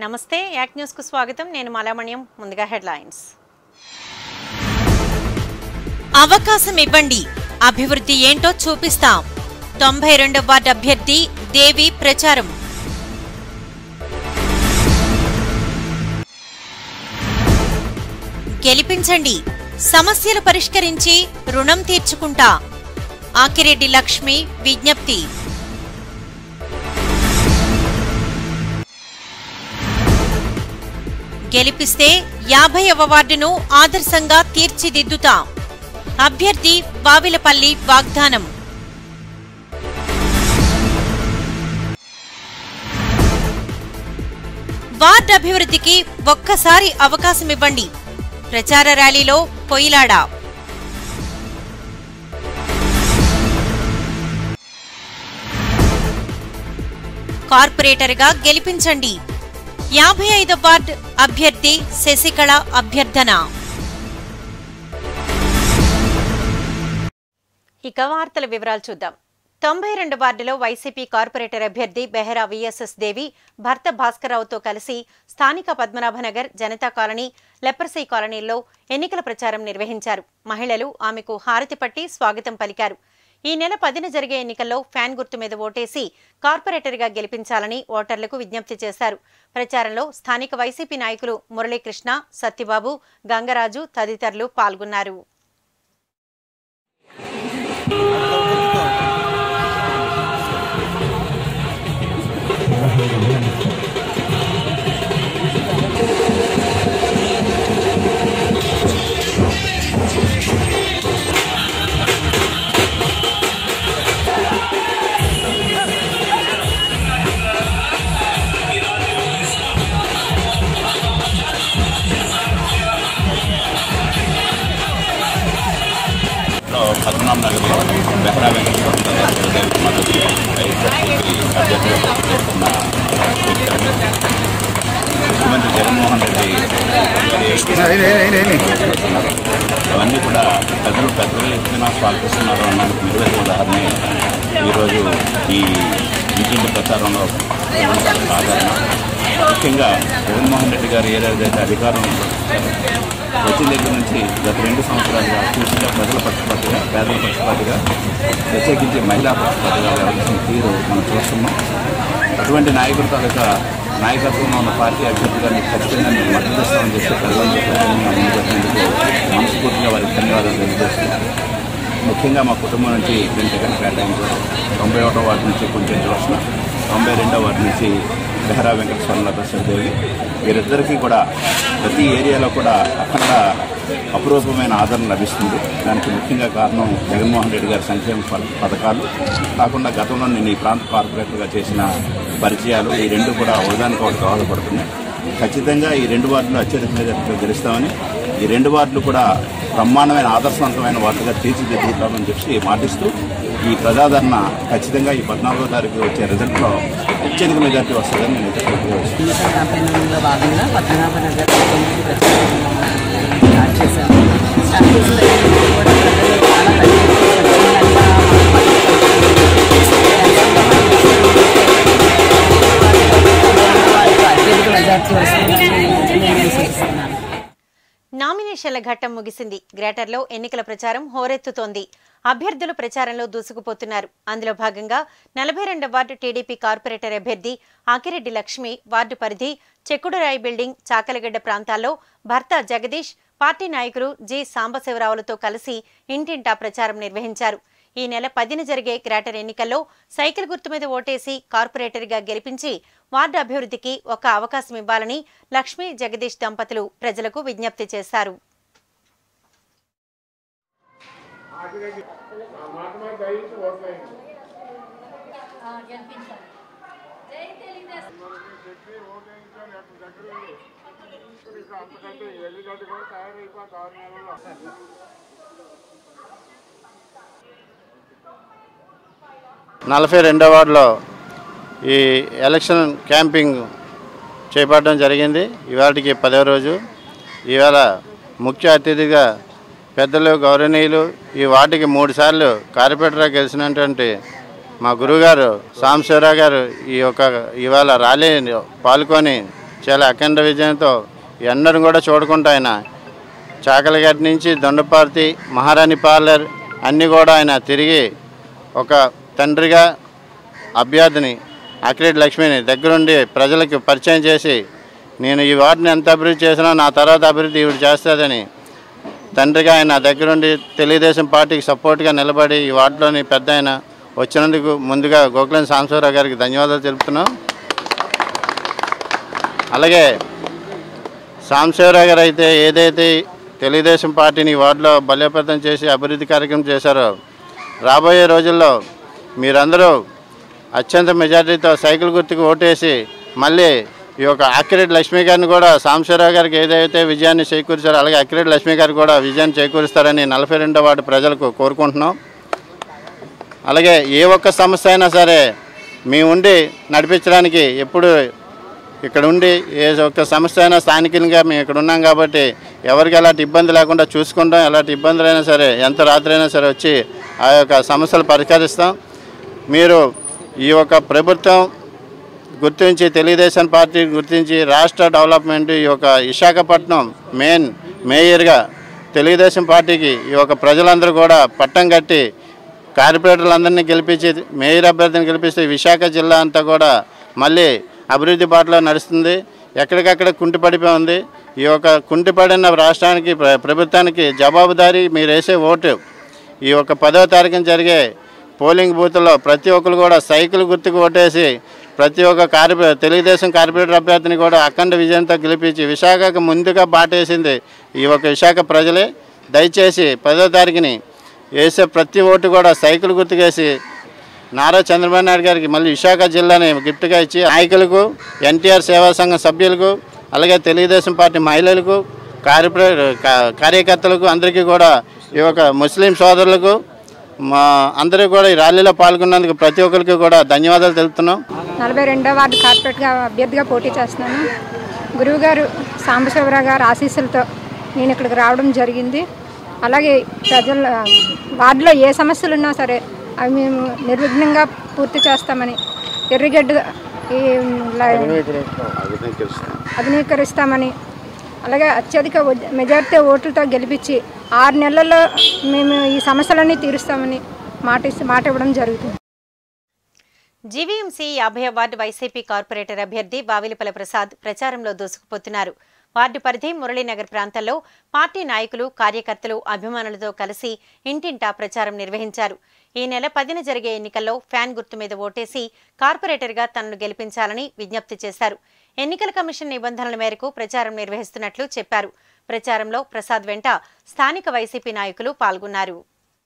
నమస్తే యాక్ న్యూస్కు స్వాగతం నేను మలామణ్యం ముందుగా హెడ్లైన్స్ అవకాశం ఇవ్వండి అభివృద్ధి ఏంటో చూపిస్తాం తొంభై రెండవ వార్డు అభ్యర్థి దేవి ప్రచారం గెలిపించండి సమస్యలు పరిష్కరించి రుణం తీర్చుకుంటా ఆకిరెడ్డి లక్ష్మి విజ్ఞప్తి గెలిపిస్తే యాభైవ వార్డును ఆదర్శంగా తీర్చిదిద్దుతాం అభ్యర్థి వావిలపల్లి వాగ్దానం వార్డు అభివృద్ధికి ఒక్కసారి అవకాశం ఇవ్వండి ప్రచార ర్యాలీలో కొయిలాడా కార్పొరేటర్గా గెలిపించండి యాభై ఐదు వార్డ్ అభ్యర్థి శశికళ అభ్యర్థన ఇక వార్తల వివరాలు చూద్దాం తొంభై రెండు వార్డులో వైసీపీ కార్పొరేటర్ అభ్యర్థి బెహరా విఎస్ఎస్ దేవి భర్త భాస్కర్రావుతో కలిసి స్థానిక పద్మనాభనగర్ జనతా కాలనీ లెప్పర్సీ కాలనీల్లో ఎన్నికల ప్రచారం నిర్వహించారు మహిళలు ఆమెకు హారతి పట్టి స్వాగతం పలికారు ఈ నెల పదిన జరిగే ఎన్నికల్లో ఫ్యాన్ గుర్తు మీద ఓటేసి కార్పొరేటర్గా గెలిపించాలని ఓటర్లకు విజ్ఞప్తి చేశారు ప్రచారంలో స్థానిక వైసీపీ నాయకులు మురళీకృష్ణ సత్యబాబు గంగరాజు తదితరులు పాల్గొన్నారు పద్మనాభ నగర్లో బెహరా వెంకటేశ్వర గారి మద్దతు వైఎస్ఆర్సీపీ అభ్యర్థిగా చేస్తున్న ముఖ్యమంత్రి జగన్మోహన్ రెడ్డి గారి అవన్నీ కూడా ప్రజలు పెద్దలు ఎత్తున స్వాగతిస్తున్నారు అన్నది నిరువేద ఉదాహరణ ఈరోజు ఈ ఇంటింటి ప్రచారంలో ఆదరణ ముఖ్యంగా జగన్మోహన్ రెడ్డి గారు ఏదైతే అధికారం వచ్చిన దగ్గర నుంచి గత రెండు సంవత్సరాలుగా పూర్తిగా ప్రజల పక్షపాతిగా పేదల పక్షపాతిగా ప్రత్యేకించి మహిళా పక్షపాతిగా వ్యవహరించిన తీరు మనం చూస్తున్నాం అటువంటి నాయకుల తాలూకా నాయకత్వంలో ఉన్న పార్టీ అభ్యర్థిగా మీకు ఖచ్చితంగా మేము మద్దతు ఇస్తామని చెప్పి ప్రజలందరూ ముందుకొచ్చినందుకు మనస్ఫూర్తిగా వారికి ధన్యవాదాలు తెలియజేస్తున్నాను ముఖ్యంగా మా కుటుంబం నుంచి నేను టికెట్ కేటాయించారు తొంభై ఒకటో వార్డు నుంచి కొంచెం జోష్న తొంభై రెండో వార్డు నుంచి బెహరా వెంకటేశ్వరలత శ్రీదేవి వీరిద్దరికీ కూడా ప్రతి ఏరియాలో కూడా అక్కడ అపురూపమైన ఆదరణ లభిస్తుంది దానికి ముఖ్యంగా కారణం జగన్మోహన్ రెడ్డి గారి సంక్షేమ ప- పథకాలు కాకుండా గతంలో నేను ఈ ప్రాంత కార్పొరేటర్గా చేసిన పరిచయాలు ఈ రెండు కూడా ఒకదానికి ఒకటి దోహదపడుతున్నాయి ఖచ్చితంగా ఈ రెండు వార్డులు అత్యధిక మెజార్టీతో గెలుస్తామని ఈ రెండు వార్డులు కూడా బ్రహ్మాండమైన ఆదర్శవంతమైన వార్డుగా తీర్చిదిద్దుతామని చెప్పి మాటిస్తూ ఈ ప్రజాదరణ ఖచ్చితంగా ఈ పద్నాలుగో తారీఖు వచ్చే రిజల్ట్లో అత్యధిక మెజార్టీ వస్తుందని నేను అయితే తెలియజేస్తున్నాను. ఎన్నికల క్యాంపెయినింగ్లో భాగంగా పద్మనాభ నగర్ ఎన్నికల ప్రచారం స్టార్ట్ చేశాము స్టార్ట్ చేసిన దగ్గర నుంచి కూడా ప్రజలు చాలా పెద్ద స్వచ్ఛందంగా అత్యధిక మెజార్టీ వస్తుందని నేను విశ్వసిస్తున్నాను నామినేషన్ల ఘట్టం ముగిసింది గ్రేటర్లో ఎన్నికల ప్రచారం హోరెత్తుతోంది అభ్యర్థులు ప్రచారంలో దూసుకుపోతున్నారు అందులో భాగంగా నలభై రెండవ వార్డు టీడీపీ కార్పొరేటర్ అభ్యర్థి ఆకిరెడ్డి లక్ష్మి వార్డు పరిధి చెక్కుడురాయి బిల్డింగ్ చాకలగడ్డ ప్రాంతాల్లో భర్త జగదీష్ పార్టీ నాయకులు జి సాంబశివరావులతో కలిసి ఇంటింటా ప్రచారం నిర్వహించారు ఈ నెల పదిన జరిగే గ్రేటర్ ఎన్నికల్లో సైకిల్ గుర్తు మీద ఓటేసి కార్పొరేటర్గా గెలిపించి వార్డు అభివృద్ధికి ఒక అవకాశం ఇవ్వాలని లక్ష్మీ జగదీష్ దంపతులు ప్రజలకు విజ్ఞప్తి చేశారు నలభై రెండో వార్డులో ఈ ఎలక్షన్ క్యాంపింగ్ చేపట్టడం జరిగింది ఇవాళకి పదవ రోజు ఇవాళ ముఖ్య అతిథిగా పెద్దలు గౌరవనీయులు ఈ వార్డుకి మూడు సార్లు కార్పొరేటర్గా గెలిచినటువంటి మా గురువుగారు సాంబశివరావు గారు ఈ యొక్క ఇవాళ ర్యాలీ పాల్గొని చాలా అఖండ విజయంతో ఎన్నడూ కూడా చూడకుండా ఆయన చాకలగడ్డ నుంచి దొండపార్తి మహారాణి పార్లర్ అన్నీ కూడా ఆయన తిరిగి ఒక తండ్రిగా అభ్యర్థిని అక్కిరెడ్డి లక్ష్మిని దగ్గరుండి ప్రజలకు పరిచయం చేసి నేను ఈ వార్డుని ఎంత అభివృద్ధి చేసినా నా తర్వాత అభివృద్ధి ఈవిడ చేస్తుందని తండ్రిగా ఆయన దగ్గరుండి తెలుగుదేశం పార్టీకి సపోర్ట్గా నిలబడి ఈ వార్డులోని పెద్ద ఆయన వచ్చినందుకు ముందుగా గోకులం సాంబశివరావు గారికి ధన్యవాదాలు తెలుపుతున్నాం అలాగే సాంబశివరావు గారు అయితే ఏదైతే తెలుగుదేశం పార్టీని ఈ వార్డులో బలోపేతం చేసి అభివృద్ధి కార్యక్రమం చేశారో రాబోయే రోజుల్లో మీరందరూ అత్యంత మెజార్టీతో సైకిల్ గుర్తుకు ఓటేసి మళ్ళీ ఈ యొక్క అక్కిరెడ్డి లక్ష్మి గారిని కూడా సాంబశివరావు గారికి ఏదైతే విజయాన్ని చేకూర్చారో అలాగే అక్కిరెడ్డి లక్ష్మి గారు కూడా విజయాన్ని చేకూరుస్తారని నలభై రెండో వార్డు ప్రజలకు కోరుకుంటున్నాం అలాగే ఏ ఒక్క సమస్య అయినా సరే మీ ఉండి నడిపించడానికి ఎప్పుడు ఇక్కడ ఉండి ఏ ఒక్క సమస్య అయినా స్థానికంగా మేము ఇక్కడ ఉన్నాం కాబట్టి ఎవరికి ఎలాంటి ఇబ్బంది లేకుండా చూసుకుంటాం ఎలాంటి ఇబ్బందులైనా సరే ఎంత రాత్రి అయినా సరే వచ్చి ఆ యొక్క సమస్యలు పరిష్కరిస్తాం మీరు ఈ యొక్క ప్రభుత్వం గుర్తించి తెలుగుదేశం పార్టీ గుర్తించి రాష్ట్ర డెవలప్మెంట్ ఈ యొక్క విశాఖపట్నం మెయిన్ మేయర్గా తెలుగుదేశం పార్టీకి ఈ యొక్క ప్రజలందరూ కూడా పట్టం కట్టి కార్పొరేటర్లందరినీ గెలిపించి మేయర్ అభ్యర్థిని గెలిపిస్తే విశాఖ జిల్లా అంతా కూడా మళ్ళీ అభివృద్ధి బాటలో నడుస్తుంది ఎక్కడికక్కడ కుంటిపడిపోయి ఉంది ఈ యొక్క కుంటిపడిన రాష్ట్రానికి ప్ర- ప్రభుత్వానికి జవాబుదారీ మీరు వేసే ఓటు ఈ యొక్క పదో తారీఖున జరిగే పోలింగ్ బూత్లో ప్రతి ఒక్కరు కూడా సైకిల్ గుర్తుకు ఓటేసి ప్రతి ఒక్క కార్పొరే తెలుగుదేశం కార్పొరేటర్ అభ్యర్థిని కూడా అఖండ విజయంతో గెలిపించి విశాఖకు ముందుగా బాటేసింది ఈ ఒక విశాఖ ప్రజలే దయచేసి పదో తారీఖుని వేసే ప్రతి ఓటు కూడా సైకిల్ గుర్తుకేసి నారా చంద్రబాబు నాయుడు గారికి మళ్ళీ విశాఖ జిల్లాని గిఫ్ట్గా ఇచ్చి నాయకులకు ఎన్టీఆర్ సేవా సంఘం సభ్యులకు అలాగే తెలుగుదేశం పార్టీ మహిళలకు కార్పొరేట్ కా- కార్యకర్తలకు అందరికీ కూడా ఈ యొక్క ముస్లిం సోదరులకు మా అందరూ కూడా ఈ ర్యాలీలో పాల్గొన్నందుకు ప్రతి ఒక్కరికి కూడా ధన్యవాదాలు తెలుపుతున్నాం నలభై రెండో వార్డు కార్పొరేట్గా అభ్యర్థిగా పోటీ చేస్తున్నాను గురువుగారు సాంబశివరావు గారు ఆశీస్సులతో నేను ఇక్కడికి రావడం జరిగింది అలాగే ప్రజల వార్డులో ఏ సమస్యలు ఉన్నా సరే అవి మేము నిర్విఘ్నంగా పూర్తి చేస్తామని ఎర్రిగడ్డ ఈ ల- అధునీకరిస్తామని అలాగే అత్యధిక ఓ- మెజార్టీ ఓట్లతో గెలిపించి ఆరు నెలల్లో మేము ఈ సమస్యలన్నీ తీరుస్తామని మాట ఇస్- మాట ఇవ్వడం జరుగుతుంది జీవీఎంసీ యాభై వార్డు వైసీపీ కార్పొరేటర్ అభ్యర్థి వావిలిపల ప్రసాద్ ప్రచారంలో దూసుకుపోతున్నారు వార్డు పరిధి మురళీనగర్ ప్రాంతంలో పార్టీ నాయకులు కార్యకర్తలు అభిమానులతో కలిసి ఇంటింటా ప్రచారం నిర్వహించారు ఈ నెల పదిన జరిగే ఎన్నికల్లో ఫ్యాన్ గుర్తు మీద ఓటేసి కార్పొరేటర్గా తనను గెలిపించాలని విజ్ఞప్తి చేశారు ఎన్నికల కమిషన్ నిబంధనల మేరకు ప్రచారం నిర్వహిస్తున్నట్లు చెప్పారు ప్రచారంలో ప్రసాద్ వెంట స్థానిక వైసీపీ నాయకులు పాల్గొన్నారు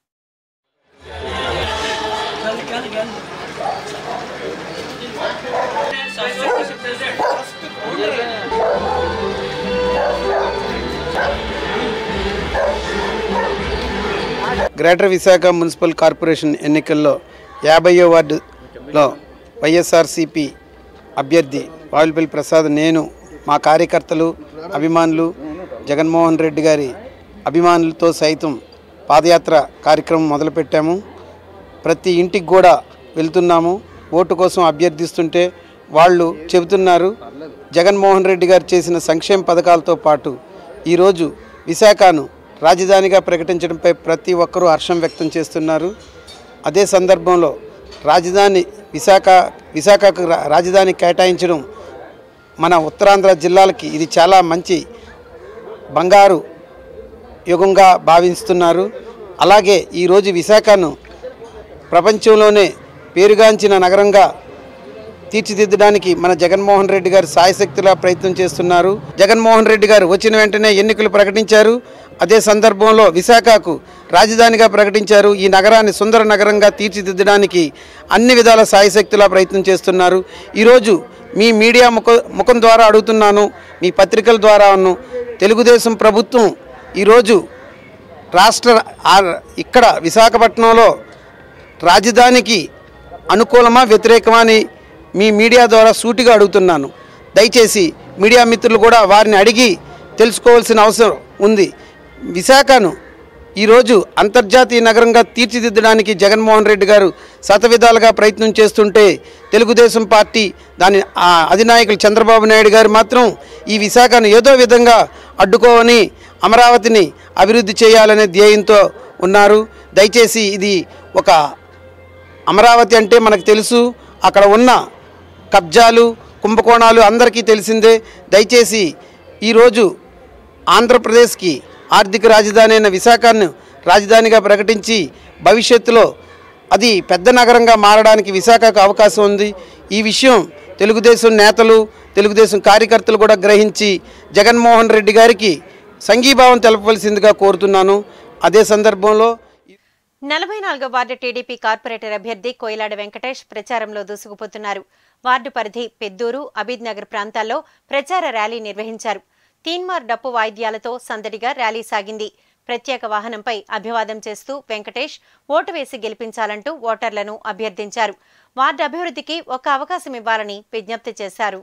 గ్రేటర్ విశాఖ మున్సిపల్ కార్పొరేషన్ ఎన్నికల్లో యాభైయో వార్డులో వైఎస్ఆర్సిపి అభ్యర్థి వాయులపల్లి ప్రసాద్ నేను మా కార్యకర్తలు అభిమానులు జగన్మోహన్ రెడ్డి గారి అభిమానులతో సైతం పాదయాత్ర కార్యక్రమం మొదలుపెట్టాము ప్రతి ఇంటికి కూడా వెళ్తున్నాము ఓటు కోసం అభ్యర్థిస్తుంటే వాళ్ళు చెబుతున్నారు జగన్మోహన్ రెడ్డి గారు చేసిన సంక్షేమ పథకాలతో పాటు ఈరోజు విశాఖను రాజధానిగా ప్రకటించడంపై ప్రతి ఒక్కరూ హర్షం వ్యక్తం చేస్తున్నారు అదే సందర్భంలో రాజధాని విశాఖ విశాఖకు రా- రాజధాని కేటాయించడం మన ఉత్తరాంధ్ర జిల్లాలకి ఇది చాలా మంచి బంగారు యుగంగా భావిస్తున్నారు అలాగే ఈరోజు విశాఖను ప్రపంచంలోనే పేరుగాంచిన నగరంగా తీర్చిదిద్దడానికి మన జగన్మోహన్ రెడ్డి గారు సాయశక్తిలా ప్రయత్నం చేస్తున్నారు జగన్మోహన్ రెడ్డి గారు వచ్చిన వెంటనే ఎన్నికలు ప్రకటించారు అదే సందర్భంలో విశాఖకు రాజధానిగా ప్రకటించారు ఈ నగరాన్ని సుందర నగరంగా తీర్చిదిద్దడానికి అన్ని విధాల సాయశక్తిలా ప్రయత్నం చేస్తున్నారు ఈరోజు మీ మీడియా ముఖ ముఖం ద్వారా అడుగుతున్నాను మీ పత్రికల ద్వారాను తెలుగుదేశం ప్రభుత్వం ఈరోజు రాష్ట్ర ఆ- ఇక్కడ విశాఖపట్నంలో రాజధానికి అనుకూలమా వ్యతిరేకమా అని మీ మీడియా ద్వారా సూటిగా అడుగుతున్నాను దయచేసి మీడియా మిత్రులు కూడా వారిని అడిగి తెలుసుకోవాల్సిన అవసరం ఉంది విశాఖను ఈరోజు అంతర్జాతీయ నగరంగా తీర్చిదిద్దడానికి జగన్మోహన్ రెడ్డి గారు శతవిధాలుగా ప్రయత్నం చేస్తుంటే తెలుగుదేశం పార్టీ దాని ఆ అధినాయకులు చంద్రబాబు నాయుడు గారు మాత్రం ఈ విశాఖను ఏదో విధంగా అడ్డుకోవని అమరావతిని అభివృద్ధి చేయాలనే ధ్యేయంతో ఉన్నారు దయచేసి ఇది ఒక అమరావతి అంటే మనకు తెలుసు అక్కడ ఉన్న కబ్జాలు కుంభకోణాలు అందరికీ తెలిసిందే దయచేసి ఈరోజు ఆంధ్రప్రదేశ్కి ఆర్థిక రాజధాని అయిన విశాఖను రాజధానిగా ప్రకటించి భవిష్యత్తులో అది పెద్ద నగరంగా మారడానికి విశాఖకు అవకాశం ఉంది ఈ విషయం తెలుగుదేశం నేతలు తెలుగుదేశం కార్యకర్తలు కూడా గ్రహించి జగన్మోహన్ రెడ్డి గారికి సంఘీభావం తెలపవలసిందిగా కోరుతున్నాను అదే సందర్భంలో నలభై నాలుగో వార్డు టీడీపీ కార్పొరేటర్ అభ్యర్థి కోయిలాడ వెంకటేష్ ప్రచారంలో దూసుకుపోతున్నారు వార్డు పరిధి పెద్దూరు అబీద్ నగర్ ప్రాంతాల్లో ప్రచార ర్యాలీ నిర్వహించారు తీన్మార్ డప్పు వాయిద్యాలతో సందడిగా ర్యాలీ సాగింది ప్రత్యేక వాహనంపై అభివాదం చేస్తూ వెంకటేష్ ఓటు వేసి గెలిపించాలంటూ ఓటర్లను అభ్యర్థించారు వార్డు అభివృద్ధికి ఒక అవకాశం ఇవ్వాలని విజ్ఞప్తి చేశారు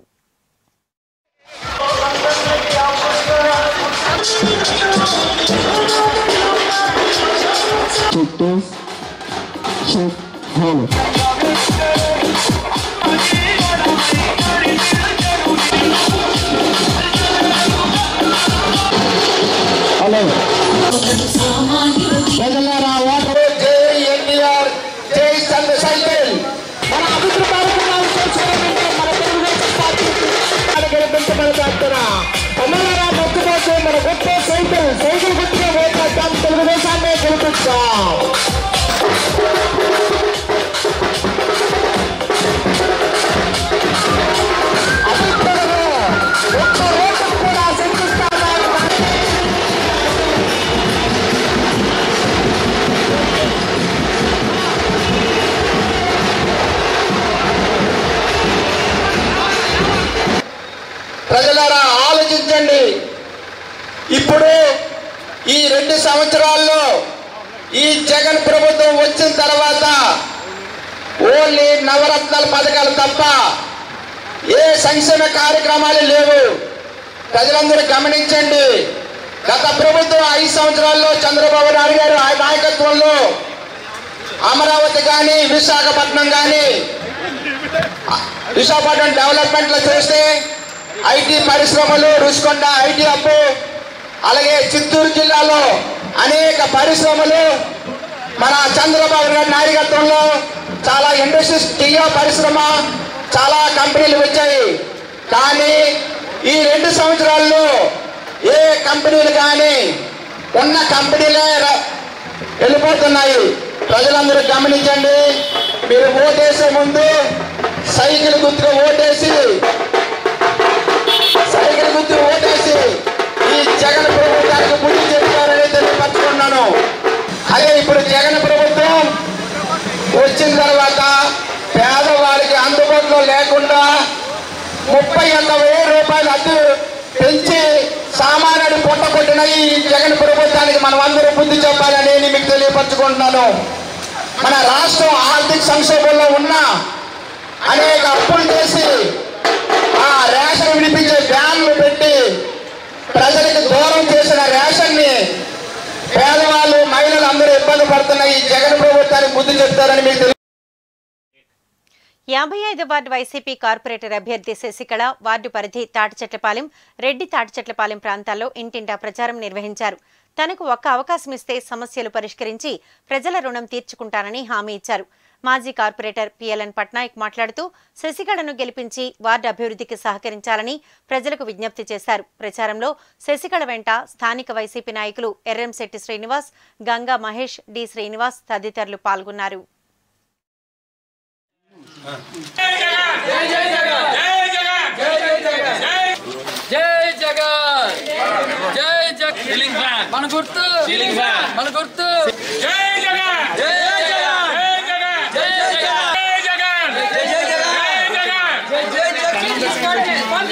ప్రజలారా ఆలోచించండి ఇప్పుడు ఈ రెండు సంవత్సరాల్లో ఈ జగన్ ప్రభుత్వం వచ్చిన తర్వాత ఓన్లీ నవరత్నాల పథకాలు తప్ప ఏ సంక్షేమ కార్యక్రమాలు లేవు ప్రజలందరూ గమనించండి గత ప్రభుత్వం ఐదు సంవత్సరాల్లో చంద్రబాబు నాయుడు గారు ఆయన నాయకత్వంలో అమరావతి కానీ విశాఖపట్నం కానీ విశాఖపట్నం డెవలప్మెంట్ లో చూస్తే ఐటీ పరిశ్రమలు రుషికొండ ఐటీ హబ్బు అలాగే చిత్తూరు జిల్లాలో అనేక పరిశ్రమలు మన చంద్రబాబు గారి నాయకత్వంలో చాలా ఇండస్ట్రీస్ టీయో పరిశ్రమ చాలా కంపెనీలు వచ్చాయి కానీ ఈ రెండు సంవత్సరాల్లో ఏ కంపెనీలు కానీ ఉన్న కంపెనీలే ర- వెళ్ళిపోతున్నాయి ప్రజలందరూ గమనించండి మీరు ఓటేసే ముందు సైకిల్ గుర్తుగా ఓటేసి సైకిల్ గుర్తు ఓటేసి ఈ జగన్ ప్రభుత్వానికి బుద్ధి చెప్పారని తెలియపరచుకున్నాను అదే ఇప్పుడు జగన్ ప్రభుత్వం వచ్చిన తర్వాత పేదవారికి అందుబాటులో లేకుండా ముప్పై ఒక్క వెయ్యి రూపాయలు అద్దె పెంచి సామాన్యుడు పొట్ట కొట్టిన ఈ జగన్ ప్రభుత్వానికి మనం అందరూ బుద్ధి చెప్పాలని నేను మీకు తెలియపరచుకుంటున్నాను మన రాష్ట్రం ఆర్థిక సంక్షోభంలో ఉన్న అనేక అప్పులు చేసి ఆ రేషన్ విడిపించే వ్యాన్లు పెట్టి ప్రజలకు దూరం చేసిన రేషన్ ని పేదవాళ్ళు మహిళలు అందరూ ఇబ్బంది పడుతున్న ఈ జగన్ ప్రభుత్వానికి బుద్ధి చెప్తారని మీకు తెలియ యాభై ఐదు వార్డు వైసీపీ కార్పొరేటర్ అభ్యర్థి శశికళ వార్డు పరిధి తాటిచెట్లపాలెం రెడ్డి తాటిచెట్లపాలెం ప్రాంతాల్లో ఇంటింటా ప్రచారం నిర్వహించారు తనకు ఒక్క అవకాశం ఇస్తే సమస్యలు పరిష్కరించి ప్రజల రుణం తీర్చుకుంటానని హామీ ఇచ్చారు మాజీ కార్పొరేటర్ పిఎల్ఎన్ పట్నాయక్ మాట్లాడుతూ శశికళను గెలిపించి వార్డు అభివృద్ధికి సహకరించాలని ప్రజలకు విజ్ఞప్తి చేశారు ప్రచారంలో శశికళ వెంట స్థానిక వైసీపీ నాయకులు ఎర్రంశెట్టి శ్రీనివాస్ గంగా మహేష్ డి శ్రీనివాస్ తదితరులు పాల్గొన్నారు జై జగన్ జై జగన్ మన గుర్తు మన గుర్తు జై జగన్ జై జగన్ జై జగన్ జై జగన్ జై జగన్ జై జగన్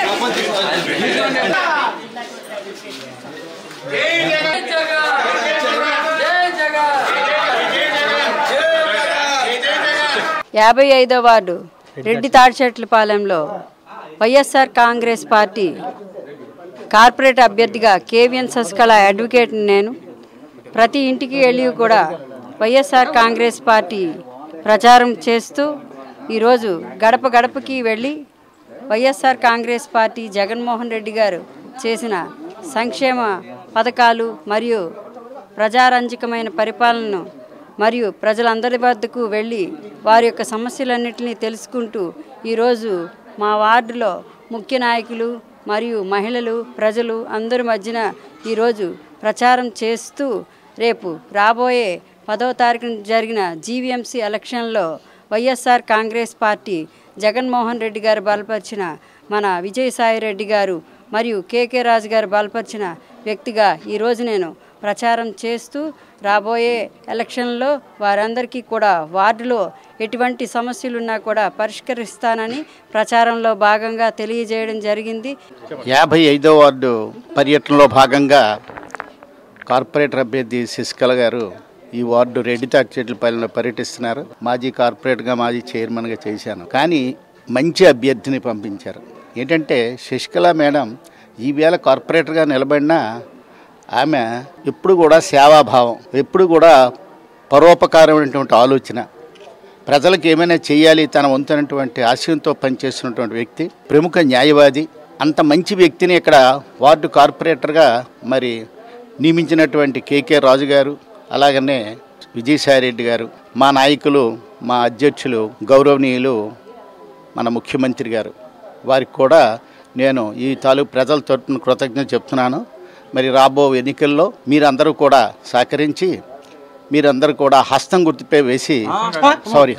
జై జగన్ జై జగన్ యాభై ఐదో వార్డు రెడ్డి తాడిచెట్లపాలెంలో వైఎస్ఆర్ కాంగ్రెస్ పార్టీ కార్పొరేట్ అభ్యర్థిగా కేవీఎన్ శశికళ అడ్వకేట్ నేను ప్రతి ఇంటికి వెళ్ళి కూడా వైఎస్ఆర్ కాంగ్రెస్ పార్టీ ప్రచారం చేస్తూ ఈరోజు గడప గడపకి వెళ్ళి YSR Congress party Jaganmohan Reddy garu చేసిన సంక్షేమ పథకాలు మరియు ప్రజారంజకమైన పరిపాలనను మరియు ప్రజలందరి వద్దకు వెళ్ళి వారి యొక్క సమస్యలన్నింటినీ తెలుసుకుంటూ ఈరోజు మా వార్డులో ముఖ్య నాయకులు మరియు మహిళలు ప్రజలు అందరి మధ్యన ఈరోజు ప్రచారం చేస్తూ రేపు రాబోయే పదవ తారీఖున జరిగిన జీవీఎంసీ ఎలక్షన్లో YSR Congress party Jaganmohan Reddy garu బలపరిచిన మన విజయసాయి రెడ్డి గారు మరియు కేకే రాజు గారు బలపరిచిన వ్యక్తిగా ఈరోజు నేను ప్రచారం చేస్తూ రాబోయే ఎలక్షన్లో వారందరికీ కూడా వార్డులో ఎటువంటి సమస్యలున్నా కూడా పరిష్కరిస్తానని ప్రచారంలో భాగంగా తెలియజేయడం జరిగింది యాభై ఐదో వార్డు పర్యటనలో భాగంగా కార్పొరేటర్ అభ్యర్థి శశికళ గారు ఈ వార్డు రెడ్డి తాటిచెట్లపల్లిలో పర్యటిస్తున్నారు మాజీ కార్పొరేట్గా మాజీ చైర్మన్గా చేశాను కానీ మంచి అభ్యర్థిని పంపించారు ఏంటంటే శశికళ మేడం ఈవేళ కార్పొరేటర్గా నిలబడినా ఆమె ఎప్పుడు కూడా సేవాభావం ఎప్పుడు కూడా పరోపకారమైనటువంటి ఆలోచన ప్రజలకు ఏమైనా చేయాలి తన వంతునటువంటి ఆశయంతో పనిచేస్తున్నటువంటి వ్యక్తి ప్రముఖ న్యాయవాది అంత మంచి వ్యక్తిని ఇక్కడ వార్డు కార్పొరేటర్గా మరి నియమించినటువంటి కేకే రాజు గారు అలాగనే విజయసాయిరెడ్డి గారు మా నాయకులు మా అధ్యక్షులు గౌరవనీయులు మన ముఖ్యమంత్రి గారు వారికి కూడా నేను ఈ తాలూకు ప్రజల తరపున కృతజ్ఞత చెప్తున్నాను మరి రాబో ఎన్నికల్లో మీరందరూ కూడా సహకరించి మీరందరూ కూడా హస్తం గుర్తుపై వేసి సారీ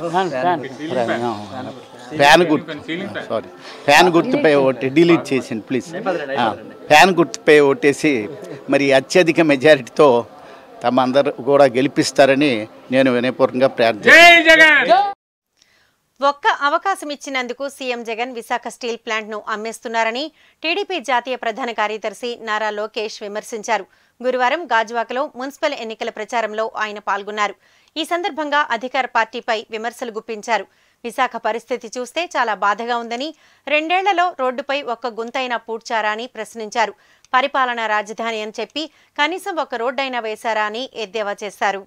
ఫ్యాన్ గుర్తు సారీ ఫ్యాన్ గుర్తుపై ఓటు డిలీట్ చేసింది ప్లీజ్ ఫ్యాన్ గుర్తుపై ఓటేసి మరి అత్యధిక మెజారిటీతో తమ అందరూ కూడా గెలిపిస్తారని నేను వినయపూర్వకంగా ప్రార్థన ఒక్క అవకాశం ఇచ్చినందుకు CM Jagan Visakha steel plant ను అమ్మేస్తున్నారని టీడీపీ జాతీయ ప్రధాన కార్యదర్శి నారా లోకేష్ విమర్శించారు గురువారం గాజువాకలో మున్సిపల్ ఎన్నికల ప్రచారంలో ఆయన పాల్గొన్నారు ఈ సందర్భంగా అధికార పార్టీపై విమర్శలు గుప్పించారు విశాఖ పరిస్థితి చూస్తే చాలా బాధగా ఉందని రెండేళ్లలో రోడ్డుపై ఒక్క గుంతైనా పూడ్చారా అని ప్రశ్నించారు పరిపాలనా రాజధాని అని చెప్పి కనీసం ఒక రోడ్డైనా వేశారా అని ఎద్దేవా చేశారు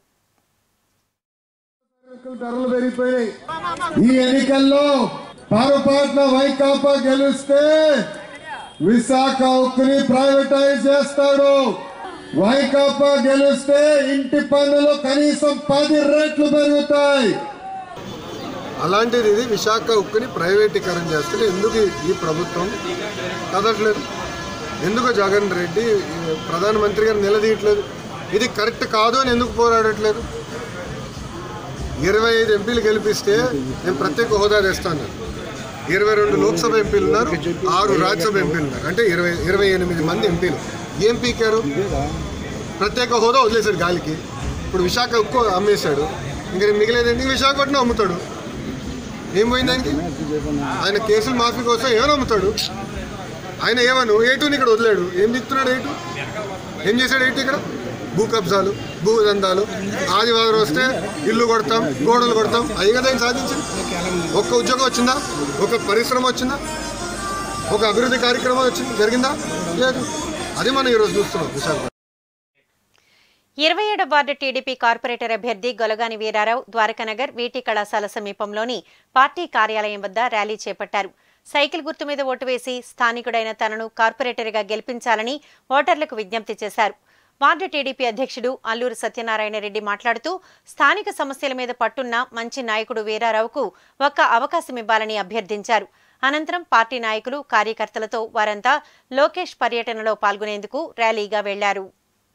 ధరలు పెరిగిపోయాయి ఈ ఎన్నికల్లో పొరపాటున వైకాపా గెలిస్తే విశాఖ ఉక్కుని ప్రైవేటైజ్ చేస్తాడు వైకాపా గెలిస్తే ఇంటి పన్నులు కనీసం పది రెట్లు పెరుగుతాయి అలాంటిది ఇది విశాఖ ఉక్కుని ప్రైవేటీకరణ చేస్తే ఎందుకు ఈ- ఈ ప్రభుత్వం కదట్లేదు ఎందుకు జగన్ రెడ్డి ఈ ప్రధానమంత్రి గారు నిలదీయట్లేదు ఇది కరెక్ట్ కాదు అని ఎందుకు పోరాడట్లేదు ఇరవై ఐదు ఎంపీలు గెలిపిస్తే నేను ప్రత్యేక హోదా తెస్తాను ఇరవై రెండు లోక్సభ ఎంపీలు ఉన్నారు ఆరు రాజ్యసభ ఎంపీలు ఉన్నారు అంటే ఇరవై ఇరవై ఎనిమిది మంది ఎంపీలు ఏం పీకారు ప్రత్యేక హోదా వదిలేశాడు గాలికి ఇప్పుడు విశాఖ ఉక్కు అమ్మేశాడు ఇంకా మిగిలేదండి విశాఖపట్నం అమ్ముతాడు ఏం పోయింది దానికి ఆయన కేసులు మాఫీ కోసం ఏమని అమ్ముతాడు ఆయన ఏమను ఏటుని ఇక్కడ వదిలాడు ఏం దిక్కుతున్నాడు ఏటు ఏం చేశాడు ఏటు ఇక్కడ భూ కబ్జాలు భూ దందాలు ఆదివారం వస్తే ఇల్లు కొడతాం గోడలు కొడతాం అవి కదా ఆయన సాధించింది ఒక్క ఉద్యోగం వచ్చిందా ఒక పరిశ్రమ వచ్చిందా ఒక అభివృద్ధి కార్యక్రమం వచ్చింది జరిగిందా లేదు అది మనం ఈరోజు చూస్తున్నాం విశాఖపట్నం ఇరవై ఏడవ వార్డు టీడీపీ కార్పొరేటర్ అభ్యర్థి గొలగాని వీరారావు ద్వారకానగర్ వీటి కళాశాల సమీపంలోని పార్టీ కార్యాలయం వద్ద ర్యాలీ చేపట్టారు సైకిల్ గుర్తు మీద ఓటు వేసి స్థానికుడైన తనను కార్పొరేటర్గా గెలిపించాలని ఓటర్లకు విజ్ఞప్తి చేశారు వార్డు టీడీపీ అధ్యక్షుడు అల్లూరు సత్యనారాయణ రెడ్డి మాట్లాడుతూ స్థానిక సమస్యల మీద పట్టున్న మంచి నాయకుడు వీరారావుకు ఒక్క అవకాశం ఇవ్వాలని అభ్యర్థించారు అనంతరం పార్టీ నాయకులు కార్యకర్తలతో వారంతా లోకేష్ పర్యటనలో పాల్గొనేందుకు ర్యాలీగా వెళ్లారు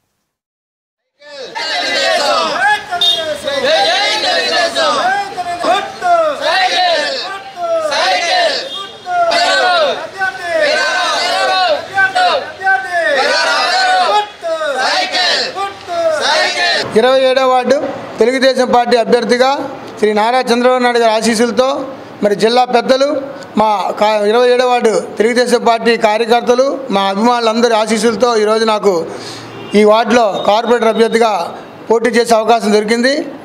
ఇరవై ఏడవ వార్డు తెలుగుదేశం పార్టీ అభ్యర్థిగా శ్రీ నారా చంద్రబాబు నాయుడు గారి ఆశీస్సులతో మరి జిల్లా పెద్దలు మా కా ఇరవై ఏడవ వార్డు తెలుగుదేశం పార్టీ కార్యకర్తలు మా అభిమానులందరి ఆశీస్సులతో ఈరోజు నాకు ఈ వార్డులో కార్పొరేటర్ అభ్యర్థిగా పోటీ చేసే అవకాశం దొరికింది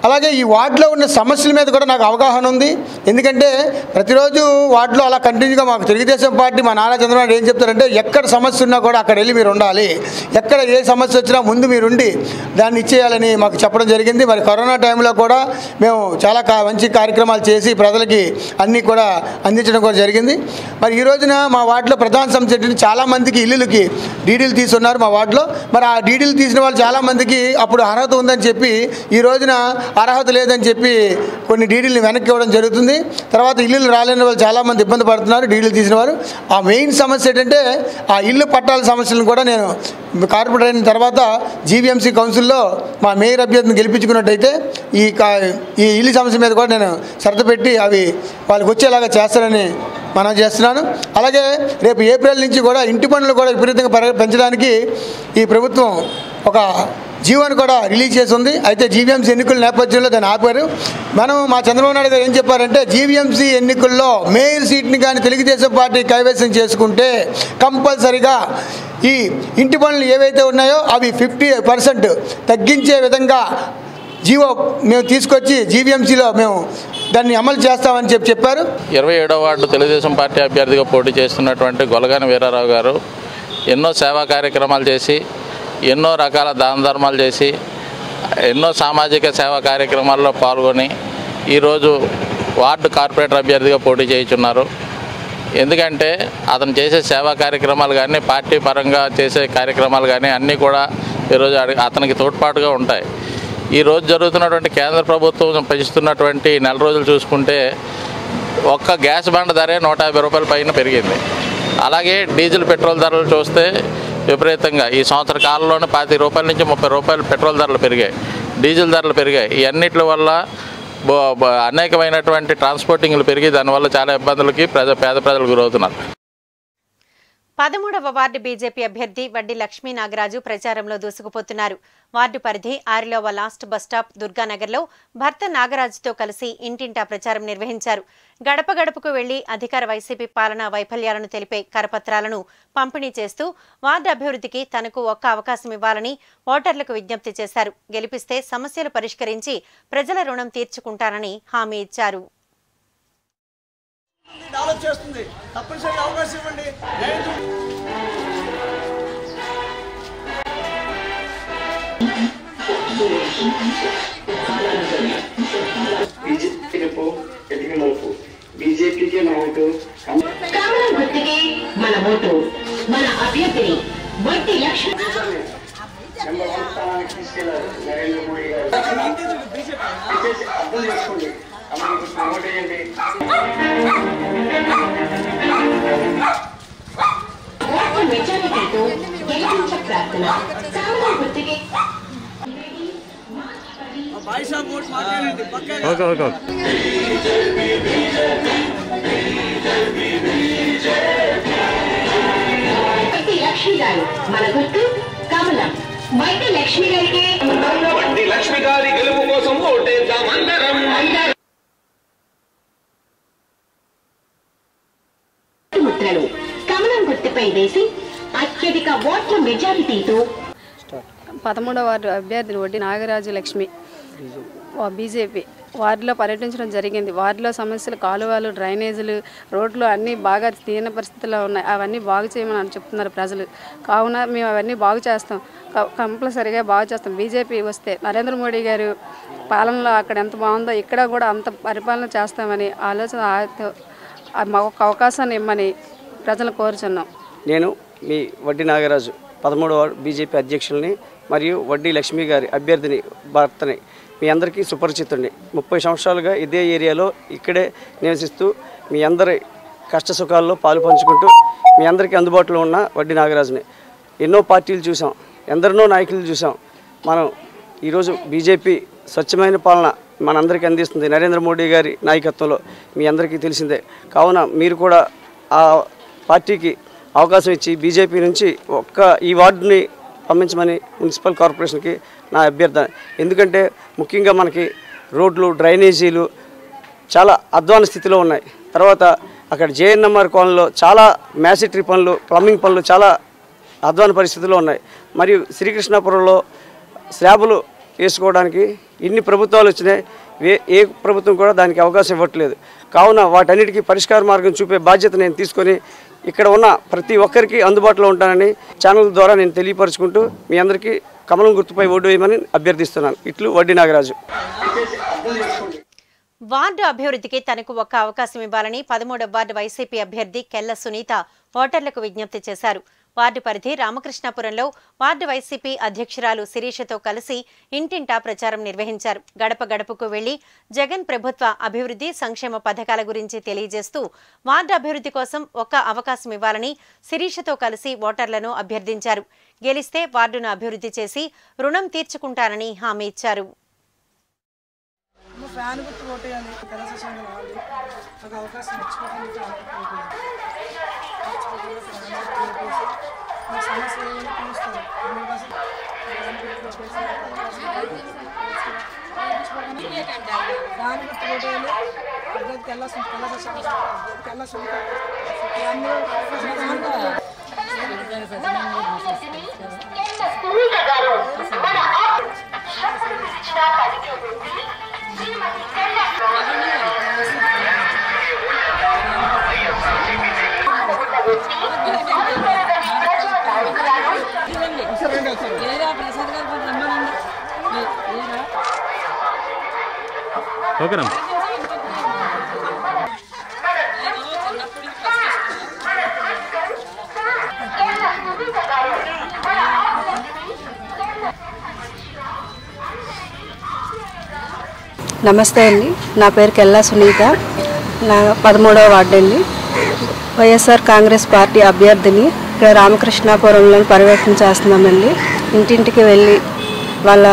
అలాగే ఈ వార్డులో ఉన్న సమస్యల మీద కూడా నాకు అవగాహన ఉంది ఎందుకంటే ప్రతిరోజు వార్డులో అలా కంటిన్యూగా మాకు తెలుగుదేశం పార్టీ మా నారా చంద్రబాబు నాయుడు ఏం చెప్తారంటే ఎక్కడ సమస్య ఉన్నా కూడా అక్కడ వెళ్ళి మీరు ఉండాలి ఎక్కడ ఏ సమస్య వచ్చినా ముందు మీరు ఉండి దాన్ని ఇచ్చేయాలని మాకు చెప్పడం జరిగింది మరి కరోనా టైంలో కూడా మేము చాలా కా- మంచి కార్యక్రమాలు చేసి ప్రజలకి అన్నీ కూడా అందించడం కూడా జరిగింది మరి ఈ రోజున మా వార్డులో ప్రధాన సమస్య ఏంటంటే చాలామందికి ఇల్లులకి డీడీలు తీసున్నారు మా వార్డులో మరి ఆ డీడీలు తీసిన వాళ్ళు చాలామందికి అప్పుడు అర్హత ఉందని చెప్పి ఈ రోజున అర్హత లేదని చెప్పి కొన్ని డీడీలు వెనక్కి ఇవ్వడం జరుగుతుంది తర్వాత ఇల్లులు రాలేని వాళ్ళు చాలామంది ఇబ్బంది పడుతున్నారు డీడీలు తీసిన వారు ఆ మెయిన్ సమస్య ఏంటంటే ఆ ఇల్లు పట్టాల సమస్యలను కూడా నేను కార్పొరేటర్ అయిన తర్వాత జీవీఎంసీ కౌన్సిల్లో మా మేయర్ అభ్యర్థిని గెలిపించుకున్నట్టయితే ఈ కా ఈ ఇల్లు సమస్య మీద కూడా నేను శ్రద్ధ పెట్టి అవి వాళ్ళకి వచ్చేలాగా చేస్తానని మనం చేస్తున్నాను అలాగే రేపు ఏప్రిల్ నుంచి కూడా ఇంటి పనులు కూడా విపరీతంగా పెర- పెంచడానికి ఈ ప్రభుత్వం ఒక జీవోని కూడా రిలీజ్ చేసి ఉంది అయితే జీవీఎంసీ ఎన్నికల నేపథ్యంలో దాన్ని ఆపారు మనం మా చంద్రబాబు నాయుడు గారు ఏం చెప్పారంటే జీవీఎంసీ ఎన్నికల్లో మేయర్ సీట్ని కానీ తెలుగుదేశం పార్టీ కైవసం చేసుకుంటే కంపల్సరిగా ఈ ఇంటి పనులు ఏవైతే ఉన్నాయో అవి ఫిఫ్టీ పర్సెంట్ తగ్గించే విధంగా జీవో మేము తీసుకొచ్చి జీవీఎంసీలో మేము దాన్ని అమలు చేస్తామని చెప్పి చెప్పారు ఇరవై ఏడవ వార్డు తెలుగుదేశం పార్టీ అభ్యర్థిగా పోటీ చేస్తున్నటువంటి గొలగాని వీరారావు గారు ఎన్నో సేవా కార్యక్రమాలు చేసి ఎన్నో రకాల దాన ధర్మాలు చేసి ఎన్నో సామాజిక సేవా కార్యక్రమాల్లో పాల్గొని ఈరోజు వార్డు కార్పొరేటర్ అభ్యర్థిగా పోటీ చేయుచున్నారు ఎందుకంటే అతను చేసే సేవా కార్యక్రమాలు కానీ పార్టీ పరంగా చేసే కార్యక్రమాలు కానీ అన్నీ కూడా ఈరోజు అడి- అతనికి తోడ్పాటుగా ఉంటాయి ఈ రోజు జరుగుతున్నటువంటి కేంద్ర ప్రభుత్వం పెంచుతున్నటువంటి నెల రోజులు చూసుకుంటే ఒక్క గ్యాస్ బండ ధరే నూట యాభై రూపాయల పైన పెరిగింది అలాగే డీజిల్ పెట్రోల్ ధరలు చూస్తే విపరీతంగా ఈ సంవత్సర కాలంలోనే పాతి రూపాయల నుంచి ముప్పై రూపాయలు పెట్రోల్ ధరలు పెరిగాయి డీజిల్ ధరలు పెరిగాయి ఈ అన్నిటి వల్ల బో- బో- అనేకమైనటువంటి ట్రాన్స్పోర్టింగ్లు పెరిగి దానివల్ల చాలా ఇబ్బందులకి ప్రజ పేద ప్రజలు గురవుతున్నారు పదమూడవ వార్డు బీజేపీ అభ్యర్థి వడ్డీ లక్ష్మీ నాగరాజు ప్రచారంలో దూసుకుపోతున్నారు వార్డు పరిధి ఆరిలోవ లాస్ట్ బస్టాప్ దుర్గానగర్లో భర్త నాగరాజుతో కలిసి ఇంటింటా ప్రచారం నిర్వహించారు గడప గడపకు వెళ్లి అధికార వైసీపీ పాలనా వైఫల్యాలను తెలిపే కరపత్రాలను పంపిణీ చేస్తూ వార్డు అభివృద్ధికి తనకు ఒక్క అవకాశం ఇవ్వాలని ఓటర్లకు విజ్ఞప్తి చేశారు గెలిపిస్తే సమస్యలు పరిష్కరించి ప్రజల రుణం తీర్చుకుంటానని హామీ ఇచ్చారు డెవలప్ చేస్తుంది తప్పనిసరిగా అవకాశం ఇవ్వండి బీజేపీకి మన ఓటు కమలం గుర్తుకే మన ఓటు మన అభ్యర్థిని వడ్డీ లక్ష్మి నెంబర్ వన్ స్థానానికి తీసుకెళ్లారు నరేంద్ర మోడీ గారు దయచేసి అర్థం చేసుకోండి కమలం గుర్తు ఓటు వేయండి ఓటు మెజారిటీతో గెలిపించ ప్రార్థన కమలం గుర్తుకే బాయ్ సాబ్ ఓట్ మాట్లాడండి పక్కన ఓకే ఓకే వడ్డీ లక్ష్మి గారు మన గుర్తు కమలం వడ్డీ లక్ష్మి గారికి వడ్డీ లక్ష్మి గారి గెలుపు కోసం ఓటేద్దాం అందరం ముద్రను కమలం గుర్తుపై వేసి అత్యధిక ఓట్ల మెజారిటీతో పదమూడవ వార్డు అభ్యర్థిని వడ్డీ నాగరాజు లక్ష్మి వా- బీజేపీ వార్డులో పర్యటించడం జరిగింది వార్డులో సమస్యలు కాలువలు డ్రైనేజీలు రోడ్లు అన్నీ బాగా దీన పరిస్థితుల్లో ఉన్నాయి అవన్నీ బాగు చేయమని అని చెప్తున్నారు ప్రజలు కావున మేము అవన్నీ బాగు చేస్తాం క- కంపల్సరిగా బాగు చేస్తాం బీజేపీ వస్తే నరేంద్ర మోడీ గారు పాలనలో అక్కడ ఎంత బాగుందో ఇక్కడ కూడా అంత పరిపాలన చేస్తామని ఆలోచన ఆ- ఆ మాకు ఒక అవకాశాన్ని ఇమ్మని ప్రజలు కోరుచున్నాం నేను మీ వడ్డీ నాగరాజు పదమూడవ వార్డు బీజేపీ అధ్యక్షుల్ని మరియు వడ్డీ లక్ష్మి గారి అభ్యర్థిని భర్తని మీ అందరికీ సుపరిచితుడిని ముప్పై సంవత్సరాలుగా ఇదే ఏరియాలో ఇక్కడే నివసిస్తూ మీ అందరి కష్ట సుఖాల్లో పాలు పంచుకుంటూ మీ అందరికీ అందుబాటులో ఉన్న వడ్డీ నాగరాజుని ఎన్నో పార్టీలు చూసాం ఎందరినో నాయకులు చూసాం మనం ఈరోజు బీజేపీ స్వచ్ఛమైన పాలన మనందరికీ అందిస్తుంది నరేంద్ర మోడీ గారి నాయకత్వంలో మీ అందరికీ తెలిసిందే కావున మీరు కూడా ఆ పార్టీకి అవకాశం ఇచ్చి బీజేపీ నుంచి ఒక్క ఈ వార్డుని పంపించమని మున్సిపల్ కార్పొరేషన్కి నా అభ్యర్థన ఎందుకంటే ముఖ్యంగా మనకి రోడ్లు డ్రైనేజీలు చాలా అధ్వాన స్థితిలో ఉన్నాయి తర్వాత అక్కడ జేఎన్ఎంఆర్ కాలనీలో చాలా మ్యాసిటరీ పనులు ప్లంబింగ్ పనులు చాలా అధ్వాన పరిస్థితిలో ఉన్నాయి మరియు శ్రీకృష్ణాపురంలో స్లాబులు వేసుకోవడానికి ఇన్ని ప్రభుత్వాలు వచ్చినాయి ఏ ఏ ప్రభుత్వం కూడా దానికి అవకాశం ఇవ్వట్లేదు కావున వాటన్నిటికీ పరిష్కార మార్గం చూపే బాధ్యత నేను తీసుకొని ఇక్కడ ఉన్న ప్రతి ఒక్కరికి అందుబాటులో ఉంటానని ఛానల్ ద్వారా నేను తెలియపరుచుకుంటూ మీ అందరికీ కమలం గుర్తుపై ఓటు వేయమని అభ్యర్థిస్తున్నాను ఇట్లు వడ్డీ నాగరాజు వార్డు అభివృద్ధికి తనకు ఒక్క అవకాశం ఇవ్వాలని పదమూడవ వార్డు వైసీపీ అభ్యర్థి కెల్ల సునీత ఓటర్లకు విజ్ఞప్తి చేశారు వార్డు పరిధి రామకృష్ణాపురంలో వార్డు వైసీపీ అధ్యక్షురాలు శిరీషతో కలిసి ఇంటింటా ప్రచారం నిర్వహించారు గడప గడపకు వెళ్లి జగన్ ప్రభుత్వ అభివృద్ధి సంక్షేమ పథకాల గురించి తెలియజేస్తూ వార్డు అభివృద్ధి కోసం ఒక్క అవకాశం ఇవ్వాలని శిరీషతో కలిసి ఓటర్లను అభ్యర్థించారు గెలిస్తే వార్డును అభివృద్ధి చేసి రుణం తీర్చుకుంటానని హామీ ఇచ్చారు ఫ్యాన్ గుర్తు కొట్టేయాలి కనీసం సంఘం వాళ్ళు నాకు అవకాశం మర్చిపోవడానికి సమస్య ఏమైనా తెలుస్తుంది ఫ్యాన్ గుర్తు కొట్టేయాలి అభ్యర్థికి వెళ్ళాల్సిన కళాశాల వెళ్ళాల్సిన ఓకేనా నమస్తే అండి నా పేరు కెల్లా సునీత నా పదమూడవ వార్డు అండి వైఎస్ఆర్ కాంగ్రెస్ పార్టీ అభ్యర్థిని ఇక్కడ రామకృష్ణాపురంలో పర్యవేక్షణ చేస్తున్నామండి ఇంటింటికి వెళ్ళి వాళ్ళ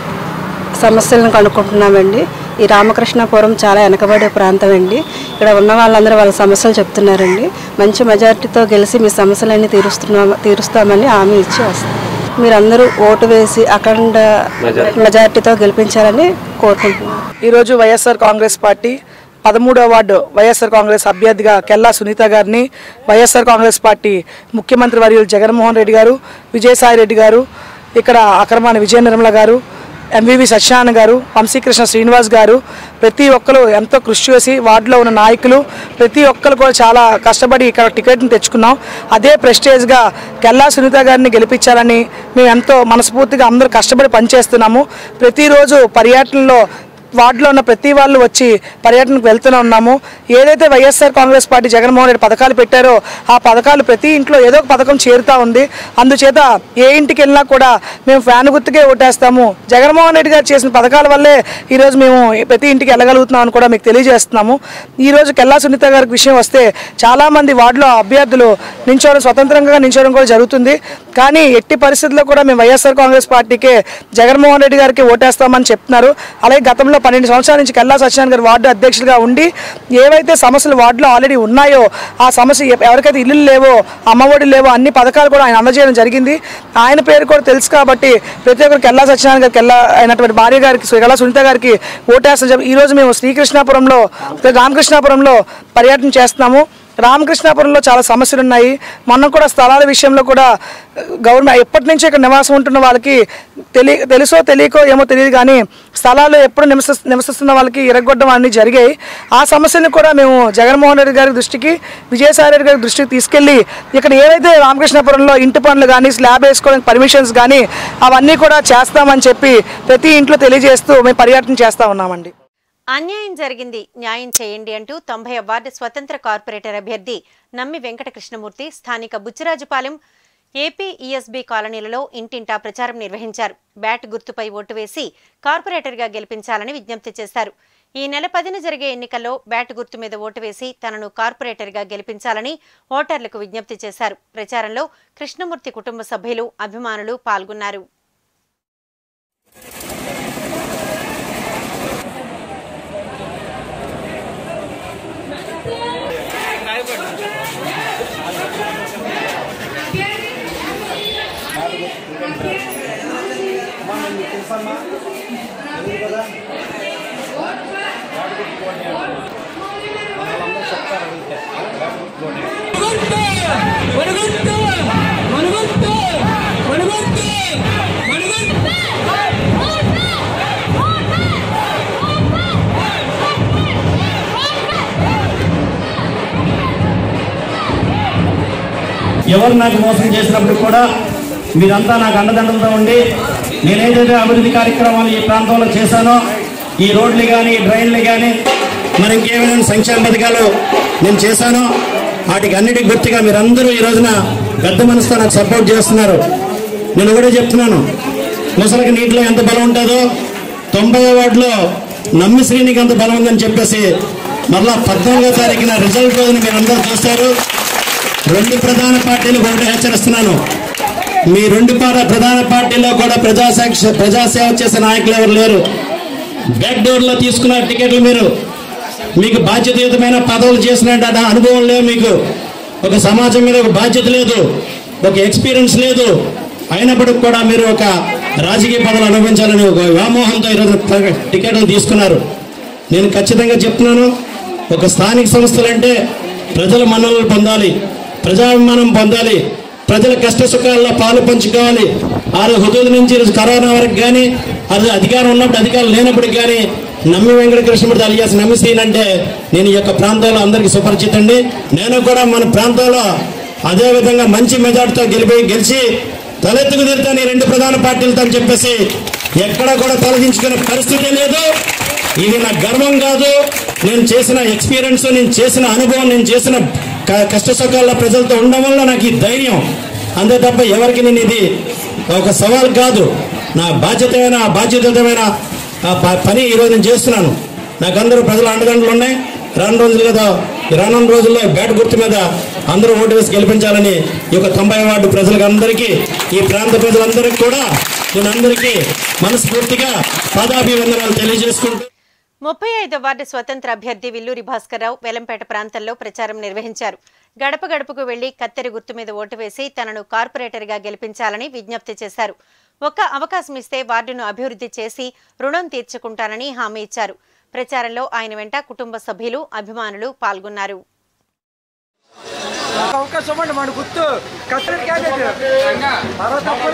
సమస్యలను కనుక్కుంటున్నామండి ఈ రామకృష్ణాపురం చాలా వెనకబడే ప్రాంతం అండి ఇక్కడ ఉన్న వాళ్ళందరూ వాళ్ళ సమస్యలు చెప్తున్నారండి మంచి మెజారిటీతో గెలిచి మీ సమస్యలన్నీ తీరుస్తున్నాం తీరుస్తామని హామీ ఇచ్చి వస్తాం మీరందరూ ఓటు వేసి అఖండ మెజారిటీతో గెలిపించాలని కోరుకుంటున్నాం ఈరోజు వైఎస్ఆర్ కాంగ్రెస్ పార్టీ పదమూడవ వార్డు వైఎస్ఆర్ కాంగ్రెస్ అభ్యర్థిగా కెల్లా సునీత గారిని వైఎస్ఆర్ కాంగ్రెస్ పార్టీ ముఖ్యమంత్రి వర్యులు జగన్మోహన్ రెడ్డి గారు విజయసాయి రెడ్డి గారు ఇక్కడ అక్రమాని విజయ నిర్మల గారు ఎంవివి సత్యనారాయణ గారు వంశీకృష్ణ శ్రీనివాస్ గారు ప్రతి ఒక్కరు ఎంతో కృషి చేసి వార్డులో ఉన్న నాయకులు ప్రతి ఒక్కరు కూడా చాలా కష్టపడి ఇక్కడ టికెట్ని తెచ్చుకున్నాం అదే ప్రెస్టేజ్గా కెల్లా సునీత గారిని గెలిపించాలని మేము ఎంతో మనస్ఫూర్తిగా అందరూ కష్టపడి పనిచేస్తున్నాము ప్రతిరోజు పర్యటనలో వార్డులో ఉన్న ప్రతి వాళ్ళు వచ్చి పర్యటనకు వెళ్తూనే ఉన్నాము ఏదైతే YSR Congress party Jaganmohan Reddy పథకాలు పెట్టారో ఆ పథకాలు ప్రతి ఇంట్లో ఏదో ఒక పథకం చేరుతా ఉంది అందుచేత ఏ ఇంటికి వెళ్ళినా కూడా మేము ఫ్యాన్ గుర్తుకే ఓటేస్తాము జగన్మోహన్ రెడ్డి గారు చేసిన పథకాల వల్లే ఈరోజు మేము ప్రతి ఇంటికి వెళ్ళగలుగుతున్నాం అని కూడా మీకు తెలియజేస్తున్నాము ఈరోజు కెల్లా సునీత గారికి విషయం వస్తే చాలామంది వార్డులో అభ్యర్థులు నించోవడం స్వతంత్రంగా నించోవడం కూడా జరుగుతుంది కానీ ఎట్టి పరిస్థితుల్లో కూడా మేము వైఎస్ఆర్ కాంగ్రెస్ పార్టీకే జగన్మోహన్ రెడ్డి గారికి ఓటేస్తామని చెప్తున్నారు అలాగే గతంలో పన్నెండు సంవత్సరాల నుంచి కల్లా సత్యనారాయణ గారు వార్డు అధ్యక్షులుగా ఉండి ఏవైతే సమస్యలు వార్డులో ఆల్రెడీ ఉన్నాయో ఆ సమస్య ఎ- ఎవరికైతే ఇల్లు లేవో అమ్మఒడి లేవో అన్ని పథకాలు కూడా ఆయన అందజేయడం జరిగింది ఆయన పేరు కూడా తెలుసు కాబట్టి ప్రతి ఒక్కరు కెల్లా సత్యనారాయణ గారికి కెల్లా అయినటువంటి భార్య గారికి శ్రీ కల్లా సునీత గారికి ఓటేస్తాం చెప్పి ఈరోజు మేము శ్రీకృష్ణాపురంలో రామకృష్ణాపురంలో పర్యటన చేస్తున్నాము రామకృష్ణాపురంలో చాలా సమస్యలు ఉన్నాయి మొన్న కూడా స్థలాల విషయంలో కూడా గవర్నమెంట్ ఎప్పటి నుంచో ఇక్కడ నివాసం ఉంటున్న వాళ్ళకి తెలి తెలుసో తెలియకో ఏమో తెలియదు కానీ స్థలాలు ఎప్పుడు నివసి నివసిస్తున్న వాళ్ళకి ఇరగొట్టడం అన్నీ జరిగాయి ఆ సమస్యను కూడా మేము జగన్మోహన్ రెడ్డి గారి దృష్టికి విజయసాయి రెడ్డి గారి దృష్టికి తీసుకెళ్ళి ఇక్కడ ఏవైతే రామకృష్ణాపురంలో ఇంటి పనులు కానీ స్లాబ్ వేసుకోవడానికి పర్మిషన్స్ కానీ అవన్నీ కూడా చేస్తామని చెప్పి ప్రతి ఇంట్లో తెలియజేస్తూ మేము పర్యటన చేస్తూ ఉన్నామండి అన్యాయం జరిగింది న్యాయం చేయండి అంటూ తొంభై వార్డు స్వతంత్ర కార్పొరేటర్ అభ్యర్థి నమ్మి వెంకట కృష్ణమూర్తి స్థానిక బుచ్చిరాజుపాలెం ఏపీ ఈఎస్బీ కాలనీలలో ఇంటింటా ప్రచారం నిర్వహించారు బ్యాట్ గుర్తుపై ఓటు వేసి కార్పొరేటర్గా గెలిపించాలని విజ్ఞప్తి చేశారు ఈ నెల పదిన జరిగే ఎన్నికల్లో బ్యాట్ గుర్తు మీద ఓటు వేసి తనను కార్పొరేటర్గా గెలిపించాలని ఓటర్లకు విజ్ఞప్తి చేశారు ప్రచారంలో కృష్ణమూర్తి కుటుంబ సభ్యులు అభిమానులు పాల్గొన్నారు మనగుంటే మనగుంటే మనగుంటే ఎవరు నాకు మోసం చేసినప్పుడు కూడా మీరంతా నాకు అండదండలతో ఉండి నేనేదైతే అభివృద్ధి కార్యక్రమాలు ఈ ప్రాంతంలో చేశానో ఈ రోడ్లు కానీ డ్రైన్లు కానీ మరి ఇంకేమైనా సంక్షేమ పథకాలు నేను చేశానో వాటికి అన్నిటికి గుర్తుగా మీరందరూ ఈ రోజున పెద్ద మనసుతో నాకు సపోర్ట్ చేస్తున్నారు నేను ఒకటే చెప్తున్నాను ముసలికి నీటిలో ఎంత బలం ఉంటుందో తొంభై వార్డులో నమ్మి శ్రీనికి ఎంత బలం ఉందని చెప్పేసి మరలా పద్నాలుగో తారీఖున రిజల్ట్ రోజున మీరు అందరూ చూస్తారు రెండు ప్రధాన పార్టీలు ఒకటి హెచ్చరిస్తున్నాను మీ రెండు పార- ప్రధాన పార్టీల్లో కూడా ప్రజాసేక్ష ప్రజాసేవ చేసే నాయకులు ఎవరు లేరు బ్యాక్ డోర్లో తీసుకున్న టికెట్లు మీరు మీకు బాధ్యతయుతమైన పదవులు చేసిన అనుభవం లేవు మీకు ఒక సమాజం మీద ఒక బాధ్యత లేదు ఒక ఎక్స్పీరియన్స్ లేదు అయినప్పటికి కూడా మీరు ఒక రాజకీయ పదవులు అనుభవించాలని ఒక వ్యామోహంతో ఈరోజు ట- టికెట్లు తీసుకున్నారు నేను ఖచ్చితంగా చెప్తున్నాను ఒక స్థానిక సంస్థలంటే ప్రజల మన్ననలు పొందాలి ప్రజాభిమానం పొందాలి ప్రజల కష్ట సుఖాల్లో పాలు పంచుకోవాలి ఆరు హుదూద్ నుంచి ఈరోజు కరోనా వరకు కానీ అది అధికారం ఉన్నప్పుడు అధికారం లేనప్పటికి కానీ నమ్మి వెంకట కృష్ణమూర్తి అలియాస్ నమ్మి శ్రీన్ అంటే నేను ఈ యొక్క ప్రాంతంలో అందరికీ సుపరిచితండి నేను కూడా మన ప్రాంతంలో అదే విధంగా మంచి మెజార్టీతో గెలిపి గెలిచి తలెత్తుకు తిరుగుతాను ఈ రెండు ప్రధాన పార్టీలతో అని చెప్పేసి ఎక్కడ కూడా తొలగించుకునే పరిస్థితి లేదు ఇది నా గర్వం కాదు నేను చేసిన ఎక్స్పీరియన్స్ నేను చేసిన అనుభవం నేను చేసిన క- కష్ట సుఖాల్లో ప్రజలతో ఉండడం వల్ల నాకు ఈ ధైర్యం అంతే తప్ప ఎవరికి నేను ఇది ఒక సవాల్ కాదు నా బాధ్యతమైన బాధ్యతమైన ఆ ప- పని ఈరోజు నేను చేస్తున్నాను నాకు అందరూ ప్రజల అండదండలు ఉన్నాయి రాను రోజులు కదా ఈ రానున్న రోజుల్లో బ్యాట్ గుర్తు మీద అందరూ ఓటు వేసి గెలిపించాలని ఈ యొక్క తొంభై వార్డు ప్రజలకు అందరికీ ఈ ప్రాంత ప్రజలందరికీ కూడా నేను అందరికీ మనస్ఫూర్తిగా పాదాభివందనాలు తెలియజేసుకుంటూ ముప్పై ఐదో వార్డు స్వతంత్ర అభ్యర్థి విల్లూరి భాస్కర్రావు వెలంపేట ప్రాంతంలో ప్రచారం నిర్వహించారు గడప గడపకు వెళ్లి కత్తెర గుర్తు మీద ఓటు వేసి తనను కార్పొరేటర్గా గెలిపించాలని విజ్ఞప్తి చేశారు ఒక్క అవకాశం ఇస్తే వార్డును అభివృద్ధి చేసి రుణం తీర్చుకుంటానని హామీ ఇచ్చారు ప్రచారంలో ఆయన వెంట కుటుంబ సభ్యులు అభిమానులు పాల్గొన్నారు అవకాశం ఇవ్వండి మన గుర్తు కట్టడి క్యాండిడేట్ మరో తప్పుడు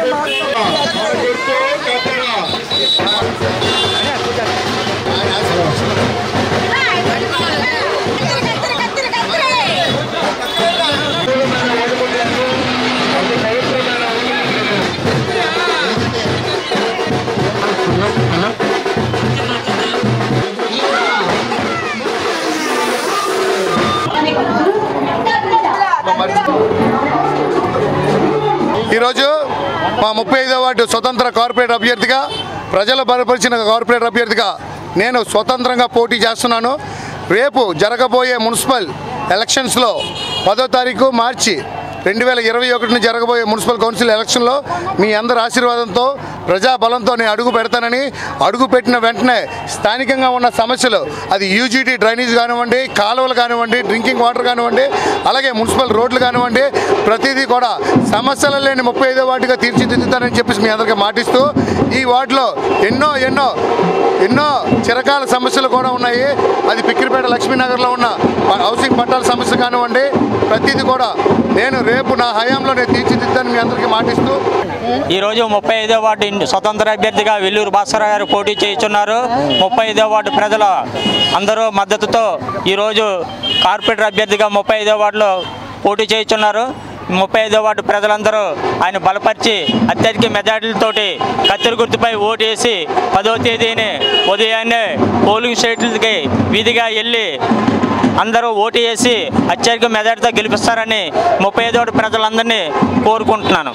ఈరోజు మా ముప్పై ఐదో వార్డు స్వతంత్ర కార్పొరేట్ అభ్యర్థిగా ప్రజలు బలపరిచిన కార్పొరేట్ అభ్యర్థిగా నేను స్వతంత్రంగా పోటీ చేస్తున్నాను రేపు జరగబోయే మున్సిపల్ ఎలక్షన్స్లో పదో తారీఖు మార్చి రెండు వేల ఇరవై ఒకటిని జరగబోయే మున్సిపల్ కౌన్సిల్ ఎలక్షన్లో మీ అందరి ఆశీర్వాదంతో ప్రజాబలంతో నేను అడుగు పెడతానని అడుగు పెట్టిన వెంటనే స్థానికంగా ఉన్న సమస్యలు అది యూజీటీ డ్రైనేజ్ కానివ్వండి కాలువలు కానివ్వండి డ్రింకింగ్ వాటర్ కానివ్వండి అలాగే మున్సిపల్ రోడ్లు కానివ్వండి ప్రతిదీ కూడా సమస్యలు లేని ముప్పై ఐదో వార్డుగా తీర్చిదిద్దుతానని చెప్పేసి మీ అందరికీ మాటిస్తూ ఈ వార్డులో ఎన్నో ఎన్నో ఎన్నో చిరకాల సమస్యలు కూడా ఉన్నాయి అది పిక్కిరిపేట లక్ష్మీనగర్లో ఉన్న ప- హౌసింగ్ పట్టాల సమస్య కానివ్వండి ప్రతిదీ కూడా నేను రేపు నా హయాంలో నేను తీర్చిదిద్దాను మీ అందరికీ మాటిస్తూ ఈరోజు ముప్పై ఐదో వార్డు ఇన్- స్వతంత్ర అభ్యర్థిగా వెల్లూరు భాస్కర్ గారు పోటీ చేస్తున్నారు ముప్పై ఐదో వార్డు ప్రజల అందరూ మద్దతుతో ఈరోజు కార్పొరేటర్ అభ్యర్థిగా ముప్పై ఐదో వార్డులో పోటీ చేస్తున్నారు ముప్పై ఐదో వార్డు ప్రజలందరూ ఆయన బలపరిచి అత్యధిక మెజార్టీలతోటి కత్తెర గుర్తుపై ఓటు వేసి పదో తేదీని ఉదయాన్నే పోలింగ్ స్టేట్లకి వీధిగా వెళ్ళి అందరూ ఓటు వేసి అత్యధిక మెజార్టీతో గెలిపిస్తారని ముప్పై ఐదో వార్డు ప్రజలందరినీ కోరుకుంటున్నాను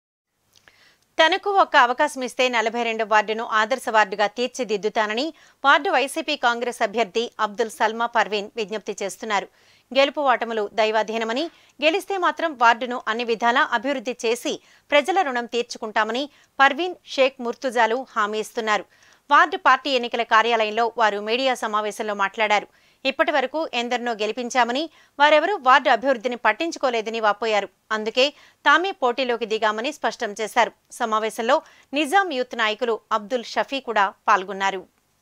తనకు ఒక్క అవకాశం ఇస్తే నలభై రెండు వార్డును ఆదర్శ వార్డుగా తీర్చిదిద్దుతానని వార్డు వైసీపీ కాంగ్రెస్ అభ్యర్థి అబ్దుల్ సల్మా పర్వీన్ విజ్ఞప్తి చేస్తున్నారు గెలుపు ఓటములు దైవాధీనమని గెలిస్తే మాత్రం వార్డును అన్ని విధాలా అభివృద్ధి చేసి ప్రజల రుణం తీర్చుకుంటామని పర్వీన్ షేక్ ముర్తుజాలు హామీ ఇస్తున్నారు వార్డు పార్టీ ఎన్నికల కార్యాలయంలో వారు మీడియా సమావేశంలో మాట్లాడారు ఇప్పటి వరకు ఎందరినో గెలిపించామని వారెవరూ వార్డు అభివృద్ధిని పట్టించుకోలేదని వాపోయారు అందుకే తామే పోటీలోకి దిగామని స్పష్టం చేశారు సమావేశంలో నిజాం యూత్ నాయకులు అబ్దుల్ షఫీ కూడా పాల్గొన్నారు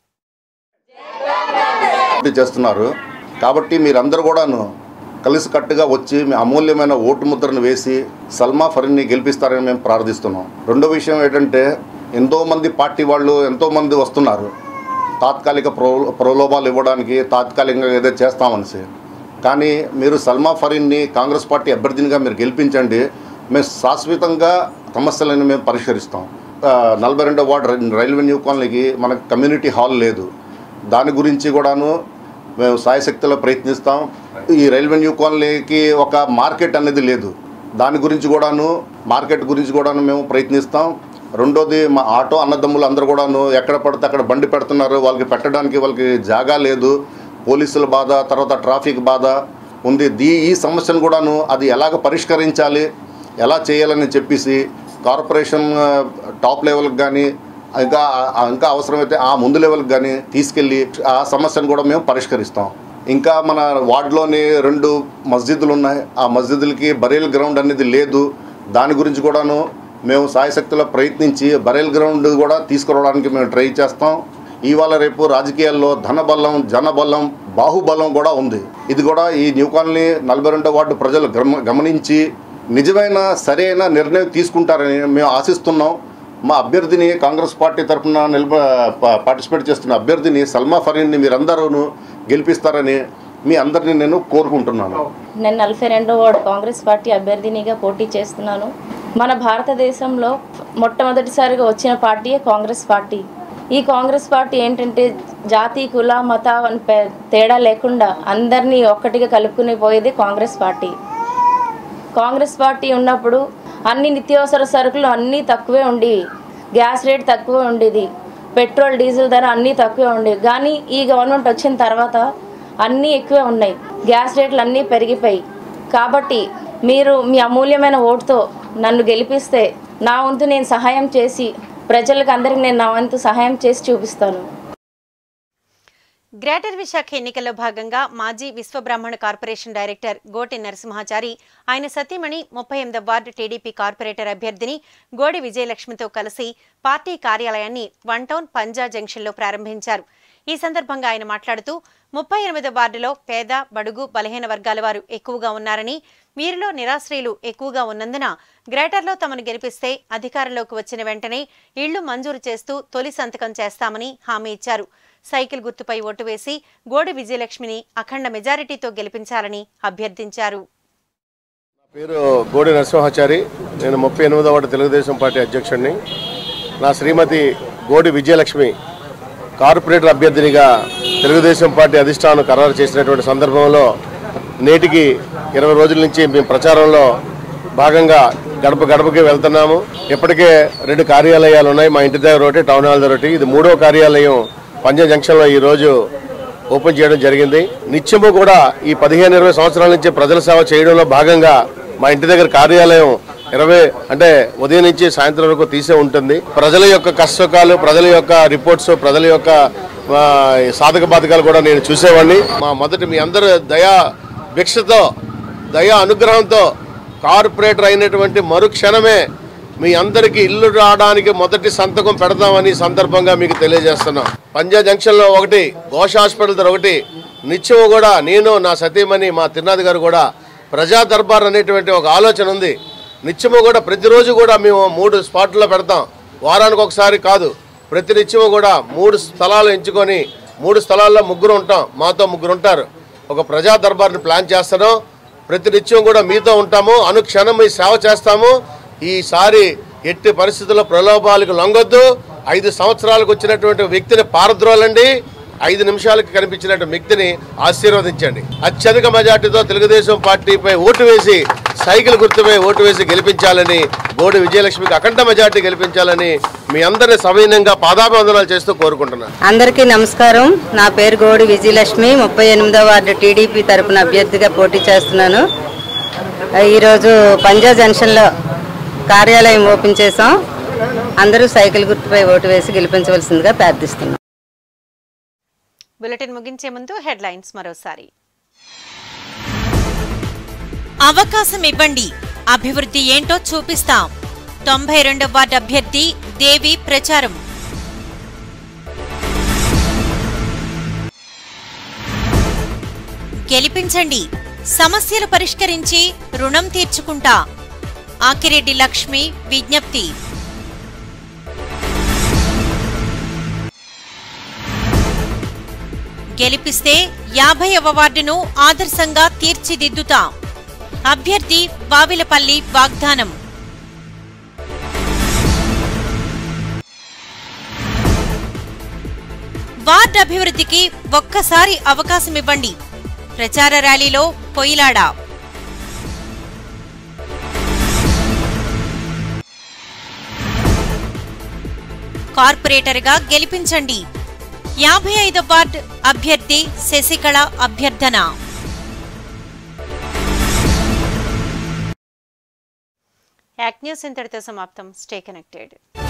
పోటీ చేస్తున్నారు కాబట్టి మీరందరూ కూడాను కలిసికట్టుగా వచ్చి మీ అమూల్యమైన ఓటు ముద్రను వేసి సల్మా ఫరీన్ని గెలిపిస్తారని మేము ప్రార్థిస్తున్నాం రెండో విషయం ఏంటంటే ఎంతోమంది పార్టీ వాళ్ళు ఎంతోమంది వస్తున్నారు తాత్కాలిక ప్రో ప్రలోభాలు ఇవ్వడానికి తాత్కాలికంగా ఏదో చేస్తామనిసి కానీ మీరు సల్మా ఫరీన్ని కాంగ్రెస్ పార్టీ అభ్యర్థినిగా మీరు గెలిపించండి మేము శాశ్వతంగా సమస్యలను మేము పరిష్కరిస్తాం ఆ, నలభై రెండో వార్డు రైల్- రైల్వే న్యూ కాలనీకి మనకు కమ్యూనిటీ హాల్ లేదు దాని గురించి కూడాను మేము సాయశక్తిలో ప్రయత్నిస్తాం ఈ రైల్వే న్యూ కాలనీకి ఒక మార్కెట్ అనేది లేదు దాని గురించి కూడాను మార్కెట్ గురించి కూడాను మేము ప్రయత్నిస్తాం రెండోది మా ఆటో అన్నదమ్ములు అందరూ కూడాను ఎక్కడ పడితే అక్కడ బండి పెడుతున్నారు వాళ్ళకి పెట్టడానికి వాళ్ళకి జాగా లేదు పోలీసుల బాధ తర్వాత ట్రాఫిక్ బాధ ఉంది దీ ఈ సమస్యను కూడాను అది ఎలాగ పరిష్కరించాలి ఎలా చేయాలని చెప్పేసి కార్పొరేషన్ ఆ, టాప్ లెవెల్కి కానీ ఇంకా ఆ- ఇంకా అవసరమైతే ఆ ముందు లెవెల్కి కానీ తీసుకెళ్ళి ఆ సమస్యను కూడా మేము పరిష్కరిస్తాం ఇంకా మన వార్డులోని రెండు మస్జిదులు ఉన్నాయి ఆ మస్జిదులకి బరేల్ గ్రౌండ్ అనేది లేదు దాని గురించి కూడాను మేము సాయశక్తిలో ప్రయత్నించి బరేల్ గ్రౌండ్ కూడా తీసుకురావడానికి మేము ట్రై చేస్తాం ఇవాళ రేపు రాజకీయాల్లో ధనబలం జనబలం బాహుబలం కూడా ఉంది ఇది కూడా ఈ న్యూ కాలనీ నలభై రెండో వార్డు ప్రజలు గమ గమనించి నిజమైన సరైన నిర్ణయం తీసుకుంటారని మేము ఆశిస్తున్నాం మా అభ్యర్థిని కాంగ్రెస్ పార్టీ తరఫున నిలబ ప- పార్టిసిపేట్ చేస్తున్న అభ్యర్థిని సల్మా ఫరీన్ని మీరందరూ గెలిపిస్తారని మీ అందరినీ నేను కోరుకుంటున్నాను నేను నలభై రెండో వార్డు కాంగ్రెస్ పార్టీ అభ్యర్థినిగా పోటీ చేస్తున్నాను మన భారతదేశంలో మొట్టమొదటిసారిగా వచ్చిన పార్టీయే కాంగ్రెస్ పార్టీ ఈ కాంగ్రెస్ పార్టీ ఏంటంటే జాతి కుల మత అని పే- తేడా లేకుండా అందరినీ ఒక్కటిగా కలుపుకుని పోయేది కాంగ్రెస్ పార్టీ కాంగ్రెస్ పార్టీ ఉన్నప్పుడు అన్ని నిత్యావసర సరుకులు అన్నీ తక్కువే ఉండి గ్యాస్ రేట్ తక్కువ ఉండేది పెట్రోల్ డీజిల్ ధర అన్నీ తక్కువే ఉండేవి కానీ ఈ గవర్నమెంట్ వచ్చిన తర్వాత అన్నీ ఎక్కువే ఉన్నాయి గ్యాస్ రేట్లు అన్నీ పెరిగిపోయి కాబట్టి మీరు మీ అమూల్యమైన ఓటుతో నన్ను గెలిపిస్తే నా వంతు నేను సహాయం చేసి ప్రజలకు అందరికి నేను నా వంతు సహాయం చేసి చూపిస్తాను గ్రేటర్ విశాఖ ఎన్నికల్లో భాగంగా మాజీ విశ్వబ్రాహ్మణ కార్పొరేషన్ డైరెక్టర్ గోటి నరసింహాచారి ఆయన సతీమణి ముప్పై ఎనిమిది వార్డు టీడీపీ కార్పొరేటర్ అభ్యర్థిని గోడి విజయలక్ష్మితో కలిసి పార్టీ కార్యాలయాన్ని వన్ టౌన్ పంజా జంక్షన్లో ప్రారంభించారు ఈ సందర్భంగా ఆయన మాట్లాడుతూ ముప్పై ఎనిమిది వార్డులో పేద బడుగు బలహీన వర్గాల వారు ఎక్కువగా ఉన్నారని వీరిలో నిరాశ్రయులు ఎక్కువగా ఉన్నందున గ్రేటర్లో తమను గెలిపిస్తే అధికారంలోకి వచ్చిన వెంటనే ఇళ్లు మంజూరు చేస్తూ తొలి సంతకం చేస్తామని హామీ ఇచ్చారు సైకిల్ గుర్తుపై ఓటు వేసి గోడి విజయలక్ష్మిని అఖండ మెజారిటీతో గెలిపించాలని అభ్యర్థించారు పేరు గోడి నరసింహాచారి నేను ముప్పై ఎనిమిదవ వార్డు తెలుగుదేశం పార్టీ అధ్యక్షుడిని నా శ్రీమతి గోడి విజయలక్ష్మి కార్పొరేటర్ అభ్యర్థినిగా తెలుగుదేశం పార్టీ అధిష్టానం ఖరారు చేసినటువంటి సందర్భంలో నేటికి ఇరవై రోజుల నుంచి మేము ప్రచారంలో భాగంగా గడప గడపకి వెళ్తున్నాము ఇప్పటికే రెండు కార్యాలయాలు ఉన్నాయి మా ఇంటి దగ్గర ఒకటి టౌన్ హాల్ దగ్గర ఒకటి ఇది మూడో కార్యాలయం పంజా జంక్షన్లో ఈరోజు ఓపెన్ చేయడం జరిగింది నిత్యము కూడా ఈ పదిహేను ఇరవై సంవత్సరాల నుంచి ప్రజల సేవ చేయడంలో భాగంగా మా ఇంటి దగ్గర కార్యాలయం ఇరవై అంటే ఉదయం నుంచి సాయంత్రం వరకు తీసే ఉంటుంది ప్రజల యొక్క కష్టసుఖాలు ప్రజల యొక్క రిపోర్ట్స్ ప్రజల యొక్క ఆ, సాధక బాధకాలు కూడా నేను చూసేవాడిని మా మొదటి మీ అందరూ దయా భిక్షతో దయా అనుగ్రహంతో కార్పొరేటర్ అయినటువంటి మరుక్షణమే మీ అందరికీ ఇల్లు రావడానికి మొదటి సంతకం పెడదామని ఈ సందర్భంగా మీకు తెలియజేస్తున్నాం పంజా జంక్షన్లో ఒకటి ఘోష హాస్పిటల్ దగ్గర ఒకటి నిత్యం కూడా నేను నా సతీమణి మా తిరునాథ్ గారు కూడా ప్రజా దర్బార్ అనేటువంటి ఒక ఆలోచన ఉంది నిత్యము కూడా ప్రతిరోజు కూడా మేము మూడు స్పాట్లో పెడతాం వారానికి ఒకసారి కాదు ప్రతి నిత్యము కూడా మూడు స్థలాలు ఎంచుకొని మూడు స్థలాల్లో ముగ్గురు ఉంటాం మాతో ముగ్గురు ఉంటారు ఒక ప్రజా దర్బార్ని ప్లాన్ చేస్తాను ప్రతి నిత్యం కూడా మీతో ఉంటాము అనుక్షణం మీ సేవ చేస్తాము ఈసారి ఎట్టి పరిస్థితుల్లో ప్రలోభాలకు లొంగొద్దు ఐదు సంవత్సరాలకు వచ్చినటువంటి వ్యక్తిని పారద్రోలండి ఐదు నిమిషాలకు కనిపించినటువంటి వ్యక్తిని ఆశీర్వదించండి అత్యధిక మెజార్టీతో తెలుగుదేశం పార్టీపై ఓటు వేసి సైకిల్ గుర్తుపై ఓటు వేసి గెలిపించాలని గోడి విజయలక్ష్మికి అఖండ మెజార్టీ గెలిపించాలని మీ అందరిని సవినయంగా పాదాభివందనాలు చేస్తూ కోరుకుంటున్నాను అందరికీ నమస్కారం నా పేరు గోడి విజయలక్ష్మి ముప్పై ఎనిమిదో వార్డు టీడీపీ తరపున అభ్యర్థిగా పోటీ చేస్తున్నాను ఈరోజు పంజా జంక్షన్లో కార్యాలయం ఓపెన్ చేసాం అందరూ సైకిల్ గుర్తుపై ఓటు వేసి గెలిపించవలసిందిగా ప్రార్థిస్తున్నాం బులెటిన్ ముగించే ముందు హెడ్లైన్స్ మరోసారి అవకాశం ఇవ్వండి అభివృద్ధి ఏంటో చూపిస్తాం తొంభై రెండవ వార్డు అభ్యర్థి దేవి ప్రచారం గెలిపించండి సమస్యలు పరిష్కరించి రుణం తీర్చుకుంటా ఆకిరెడ్డి లక్ష్మి విజ్ఞప్తి గెలిపిస్తే యాభైవ వార్డును ఆదర్శంగా తీర్చిదిద్దుతాం అభ్యర్థి వావిలపల్లి వాగ్దానం వార్డు అభివృద్ధికి ఒక్కసారి అవకాశం ఇవ్వండి ప్రచార ర్యాలీలో కొయిలాడ కార్పొరేటర్గా గెలిపించండి యాభై ఐదు వార్డు అభ్యర్థి శశికళ అభ్యర్థన యాక్ట్ న్యూస్ ఇంతటితో సమాప్తం స్టే కనెక్టెడ్